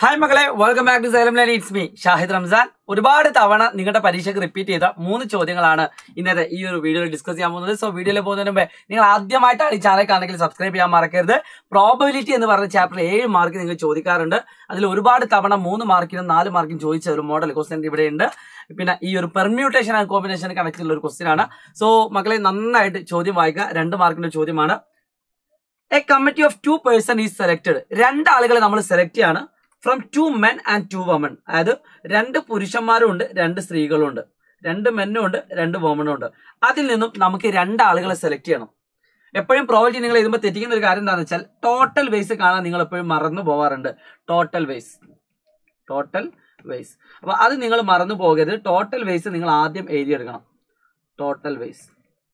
hi മക്കളെ welcome back to Xylem line it's me Shahid Ramzan ഒരുപാട് തവണ നിങ്ങളുടെ പരീക്ഷയ്ക്ക് റിപ്പീറ്റ് ചെയ്ത മൂന്ന് ചോദ്യങ്ങളാണ് ഇന്നത്തെ ഈ ഒരു വീഡിയോയിൽ ഡിസ്കസ് ചെയ്യാൻ പോകുന്നത് സോ വീഡിയോയിൽ പോകുന്നതിന് മുമ്പേ നിങ്ങൾ ആദ്യമായിട്ടാണ് ഈ ചാനൽ കാണണമെങ്കിൽ സബ്സ്ക്രൈബ് ചെയ്യാൻ മറക്കരുത് പ്രോബബിലിറ്റി എന്ന് പറഞ്ഞ ചാപ്റ്റർ ഏഴ് മാർക്ക് നിങ്ങൾ ചോദിക്കാറുണ്ട് അതിൽ ഒരുപാട് തവണ മൂന്ന് മാർക്കിനും നാല് മാർക്കിനും ചോദിച്ച ഒരു മോഡൽ ക്വസ്റ്റ്യൻ ഇവിടെ ഉണ്ട് പിന്നെ ഈ ഒരു പെർമ്യൂട്ടേഷൻ ആൻഡ് കോമ്പിനേഷൻ കണക്ട് ചെയ്തുള്ള ഒരു ക്വസ്റ്റ്യൻ ആണ് സോ മക്കളെ നന്നായിട്ട് ചോദ്യം വായിക്കുക രണ്ട് മാർക്കിന്റെ ചോദ്യമാണ് a committee of two person is selected രണ്ട് ആളുകളെ നമ്മൾ സെലക്ട് ചെയ്യാണ് from two men and two woman അതായത് രണ്ട് പുരുഷന്മാരും ഉണ്ട് രണ്ട് സ്ത്രീകളും ഉണ്ട് രണ്ട് മെന്നും ഉണ്ട് രണ്ട് വുമണും ഉണ്ട് അതിൽ നിന്നും നമുക്ക് രണ്ട് ആളുകളെ സെലക്ട് ചെയ്യണം എപ്പോഴും പ്രോബിലിറ്റി നിങ്ങൾ എഴുതുമ്പോൾ തെറ്റിക്കുന്ന ഒരു കാര്യം എന്താണെന്ന് വെച്ചാൽ ടോട്ടൽ വേസ് കാണാൻ നിങ്ങൾ എപ്പോഴും മറന്നു പോവാറുണ്ട് ടോട്ടൽ വേസ് ടോട്ടൽ വേസ് അപ്പൊ അത് നിങ്ങൾ മറന്നു പോകരുത് ടോട്ടൽ വേസ് നിങ്ങൾ ആദ്യം എഴുതിയെടുക്കണം ടോട്ടൽ വേസ്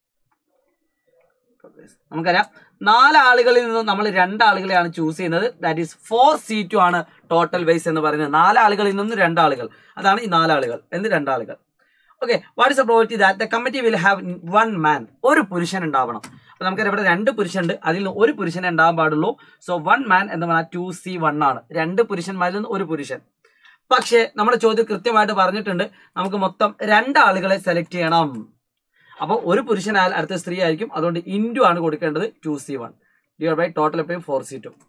നമുക്കറിയാം നാല് ആളുകളിൽ നിന്ന് നമ്മൾ രണ്ട് ആളുകളെയാണ് ചൂസ് ചെയ്യുന്നത് that is four C two ആണ് ടോട്ടൽ വൈസ് എന്ന് പറയുന്നത് നാല് ആളുകളിൽ നിന്ന് രണ്ട് ആളുകൾ അതാണ് ഈ നാലാളുകൾ എന്ന് രണ്ടാളുകൾ okay what is a probability that the committee will have one man ഒരു പുരുഷൻ ഉണ്ടാവണം അപ്പൊ നമുക്കറിയാം ഇവിടെ രണ്ട് പുരുഷനുണ്ട് അതിൽ നിന്ന് ഒരു പുരുഷനെ ഉണ്ടാകാൻ പാടുള്ളൂ സോ വൺ മാൻ എന്ന് പറഞ്ഞാൽ ടു സി വൺ ആണ് രണ്ട് പുരുഷന്മാരിൽ നിന്ന് ഒരു പുരുഷൻ പക്ഷേ നമ്മുടെ ചോദ്യം കൃത്യമായിട്ട് പറഞ്ഞിട്ടുണ്ട് നമുക്ക് മൊത്തം രണ്ട് ആളുകളെ സെലക്ട് ചെയ്യണം അപ്പോൾ ഒരു പുരുഷനാൽ അടുത്ത സ്ത്രീ ആയിരിക്കും അതുകൊണ്ട് ഇൻറ്റു ആണ് കൊടുക്കേണ്ടത് two C one divide by total എപ്പോഴും four C two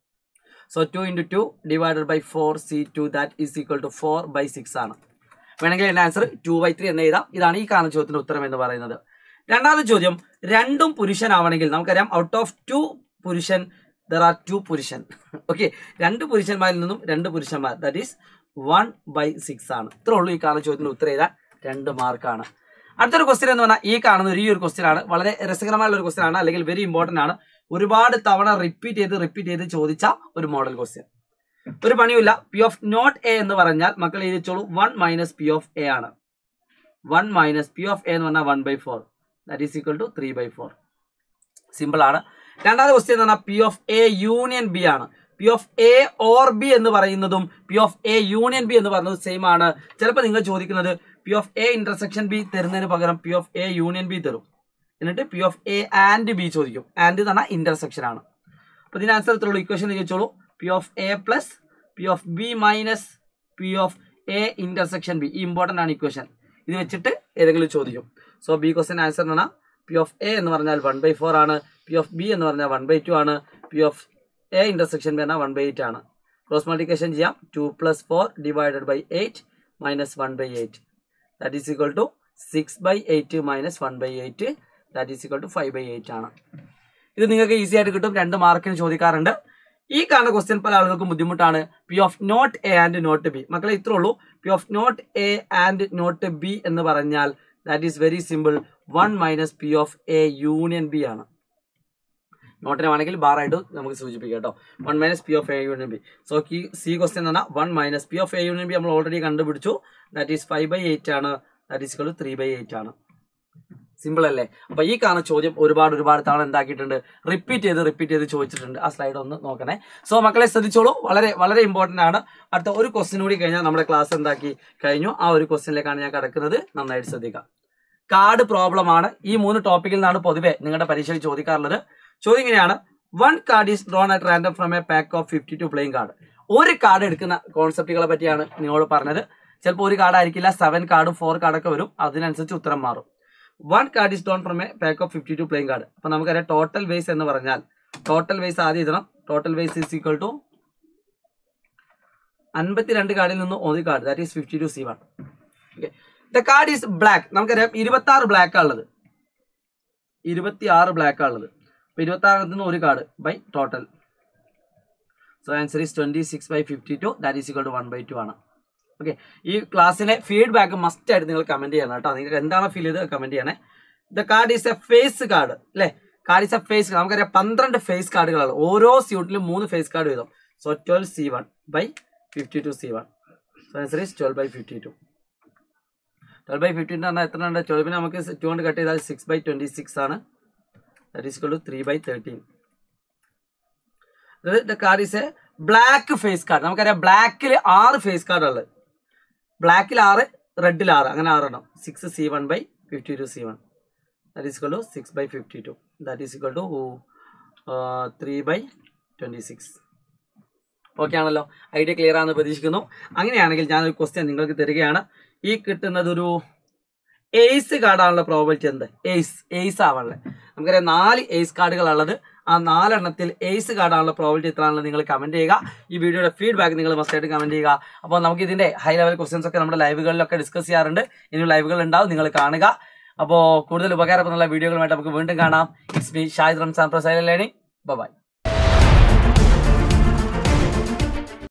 so two into two divided by four C two that is equal to four by six ആണ് വേണമെങ്കിൽ എൻ്റെ ആൻസർ ടു ബൈ ത്രീ എന്ന് എഴുതാം ഇതാണ് ഈ കാണുന്ന ചോദ്യത്തിന്റെ ഉത്തരം എന്ന് പറയുന്നത് രണ്ടാമത്തെ ചോദ്യം രണ്ടും പുരുഷനാവണമെങ്കിൽ നമുക്കറിയാം ഔട്ട് ഓഫ് ടു പുരുഷൻ ദർ ആർ ടു പുരുഷൻ ഓക്കെ രണ്ട് പുരുഷന്മാരിൽ നിന്നും രണ്ട് പുരുഷന്മാർ that is one by six ആണ് ഇത്രേ ഉള്ളൂ ഈ കാണുന്ന ചോദ്യത്തിന് ഉത്തരം എഴുതാൻ രണ്ട് മാർക്കാണ് അടുത്തൊരു ക്വസ്റ്റ്യൻ എന്ന് പറഞ്ഞാൽ ഈ കാണുന്ന ഒരു ഈ ഒരു ക്വസ്റ്റ്യൻ ആണ് വളരെ രസകരമായുള്ള ഒരു ക്വസ്റ്റ്യൻ ആണ് അല്ലെങ്കിൽ വെരി ഇമ്പോർട്ടന്റ് ആണ് ഒരുപാട് തവണ റിപ്പീറ്റ് ചെയ്ത് റിപ്പീറ്റ് ചെയ്ത് ചോദിച്ച ഒരു മോഡൽ ക്വസ്റ്റ്യൻ ഒരു പണിയില്ല പി ഓഫ് നോട്ട് എ എന്ന് പറഞ്ഞാൽ മക്കൾ എഴുതിച്ചോളൂ one minus P of A ആണ് one minus P of A എന്ന് പറഞ്ഞാൽ one by four that is equal to three by four simple ആണ് രണ്ടാമത്തെ ക്വസ്റ്റ്യൻ എന്ന് പറഞ്ഞാൽ P of A union B ആണ് P of A or B എന്ന് പറയുന്നതും P of A union B എന്ന് പറയുന്നത് സെയിം ആണ് ചിലപ്പോൾ നിങ്ങൾ ചോദിക്കുന്നത് P of A intersection B തരുന്നതിന് പകരം P of A union B തരും എന്നിട്ട് P of A and B ചോദിക്കും ആൻഡ് എന്ന് പറഞ്ഞാൽ ഇന്റർസെക്ഷൻ ആണ് അപ്പോൾ ഇതിന് ആൻസർ ഇത്രയുള്ളൂ ഇക്വേഷൻ ചോദിച്ചോളൂ P of A plus P of B minus P of A intersection B ഈ ഇമ്പോർട്ടൻ്റ് ആണ് ഇക്വേഷൻ ഇത് വെച്ചിട്ട് ഏതെങ്കിലും ചോദിക്കും സോ ബി ക്വസ്റ്റൻ ആൻസർ എന്ന് പറഞ്ഞാൽ പി ഓഫ് എ എന്ന് പറഞ്ഞാൽ വൺ ബൈ ഫോർ ആണ് പി ഓഫ് ബി എന്ന് പറഞ്ഞാൽ വൺ ബൈ ടു ആണ് P of A intersection B പറഞ്ഞാൽ വൺ ബൈ എയ്റ്റ് ആണ് ക്രോസ് മൾട്ടിപ്ലിക്കേഷൻ ചെയ്യാം two plus four divided by eight minus one by eight that is equal to six by eight minus one by eight that is equal to five by eight ആണ് ഇത് നിങ്ങൾക്ക് easy ആയിട്ട് കിട്ടും രണ്ട് മാർക്കിന് ചോദിക്കാറുണ്ട് ഈ കാണുന്ന ക്വസ്റ്റ്യൻ പല ആളുകൾക്കും ബുദ്ധിമുട്ടാണ് P of not A and not B മക്കളെ ഇത്രേ ഉള്ളൂ P of not A and not B എന്ന് പറഞ്ഞാൽ that is very simple one minus P of A union B ആണ് നോട്ടിനെ വേണമെങ്കിൽ ബാർ ആയിട്ട് നമുക്ക് സൂചിപ്പിക്കാം കേട്ടോ one minus P of A union B so easy question എന്ന് പറഞ്ഞാൽ one minus P of A union B നമ്മൾ ഓൾറെഡി കണ്ടുപിടിച്ചു that is five by eight ആണ് that is equal three by eight ആണ് സിമ്പിൾ അല്ലേ അപ്പൊ ഈ കാണുന്ന ചോദ്യം ഒരുപാട് ഒരുപാട് തവണ എന്താക്കിയിട്ടുണ്ട് റിപ്പീറ്റ് ചെയ്ത് റിപ്പീറ്റ് ചെയ്ത് ചോദിച്ചിട്ടുണ്ട് ആ സ്ലൈഡ് ഒന്ന് നോക്കണേ സോ മക്കളെ ശ്രദ്ധിച്ചോളൂ വളരെ വളരെ ഇമ്പോർട്ടന്റ് ആണ് അടുത്ത ഒരു ക്വസ്റ്റ്യൻ കൂടി കഴിഞ്ഞാൽ നമ്മുടെ ക്ലാസ് എന്താക്കി കഴിഞ്ഞു ആ ഒരു ക്വസ്റ്റ്യനിലേക്കാണ് ഞാൻ കിടക്കുന്നത് നന്നായിട്ട് ശ്രദ്ധിക്കാം കാർഡ് പ്രോബ്ലം ആണ് ഈ മൂന്ന് ടോപ്പിക്കിൽ നിന്നാണ് പൊതുവെ നിങ്ങളുടെ പരീക്ഷയിൽ ചോദിക്കാറുള്ളത് ചോദ്യം ഇങ്ങനെയാണ് one card is drawn at random from a pack of fifty two playing card ഒരു കാർഡ് എടുക്കുന്ന കോൺസെപ്റ്റുകളെ പറ്റിയാണ് നിങ്ങളോട് പറഞ്ഞത് ചിലപ്പോൾ ഒരു കാർഡ് ആയിരിക്കില്ല സെവൻ കാർഡും ഫോർ കാർഡൊക്കെ വരും അതിനനുസരിച്ച് ഉത്തരം മാറും one card is drawn from a pack of fifty two playing card അപ്പൊ നമുക്കറിയാം ടോട്ടൽ വേസ് എന്ന് പറഞ്ഞാൽ ടോട്ടൽ വേസ് ആദ്യം എഴുതണം total ways is equal to അൻപത്തിരണ്ട് കാർഡിൽ നിന്ന് ഒരു card that is fifty two C one okay the card is black നമുക്കറിയാം ഇരുപത്തി ആറ് ബ്ലാക്ക് ഉള്ളത് ഇരുപത്തി ആറ് ബ്ലാക്ക് ഉള്ളത് അപ്പൊ ഇരുപത്തി ആറിൽ നിന്ന് ഒരു card by total so answer is twenty six by fifty two that is equal to one by two ആണ് ഓക്കെ ഈ ക്ലാസ്സിലെ ഫീഡ്ബാക്ക് മസ്റ്റ് ആയിട്ട് നിങ്ങൾ കമന്റ് ചെയ്യണം കേട്ടോ നിങ്ങൾക്ക് എന്താണ് ഫീൽ ചെയ്ത് കമന്റ് ചെയ്യണേ the card is a face card അല്ലേ കാർഡ് ഈസ് എ ഫേസ് നമുക്കറിയാം പന്ത്രണ്ട് ഫേസ് കാർഡുകളാണ് ഓരോ സ്യൂട്ടിലും മൂന്ന് ഫേസ് കാർഡ് വീതം so twelve C one by fifty two C one so answer is twelve by fifty two twelve by fifty പറഞ്ഞാൽ എത്ര ഉണ്ട് ട്വൽവിന് നമുക്ക് ടു കൊണ്ട് കട്ട് ചെയ്താൽ സിക്സ് ബൈ ട്വന്റി സിക്സ് ആണ് that is to three by thirteen the card is a black face card നമുക്കറിയാം ബ്ലാക്കിൽ ആറ് ഫേസ് കാർഡ് ഉള്ളത് ബ്ലാക്കിൽ ആറ് റെഡിൽ ആറ് അങ്ങനെ ആറെണ്ണം six C one by fifty two C one that is two six by fifty two that is to three by twenty six okay ആണല്ലോ ഐഡിയ ക്ലിയർ ആണെന്ന് പ്രതീക്ഷിക്കുന്നു അങ്ങനെയാണെങ്കിൽ ഞാനൊരു ക്വസ്റ്റ്യൻ നിങ്ങൾക്ക് തരികയാണ് ഈ കിട്ടുന്നത് ഒരു എയ്സ് കാർഡാണുള്ള പ്രോബിലിറ്റി എന്ത് എയ്സ് എയ്സ് ആവാനുള്ളത് നമുക്കറിയാം നാല് എയ്സ് കാർഡുകളുള്ളത് ആ നാലെണ്ണത്തിൽ എയ്സ് കാർഡാണുള്ള പ്രോബിലിറ്റി എത്രയാണെന്ന് നിങ്ങൾ കമന്റ് ചെയ്യുക ഈ വീഡിയോയുടെ ഫീഡ്ബാക്ക് നിങ്ങൾ മസ്റ്റായിട്ട് കമന്റ് ചെയ്യുക അപ്പോൾ നമുക്ക് ഇതിന്റെ ഹൈ ലെവൽ ക്വസ്റ്റ്യൻസ് ഒക്കെ നമ്മുടെ ലൈവുകളിലൊക്കെ ഡിസ്കസ് ചെയ്യാറുണ്ട് ഇനി ലൈവുകൾ ഉണ്ടാവും നിങ്ങൾ കാണുക അപ്പോൾ കൂടുതൽ ഉപകാരപ്പെടുന്ന വീഡിയോകളുമായിട്ട് നമുക്ക് വീണ്ടും കാണാം ഇറ്റ്സ് മീ ഷാഹിദ് റംസാൻ പ്രസൈൽ ലേണിംഗ് ബൈ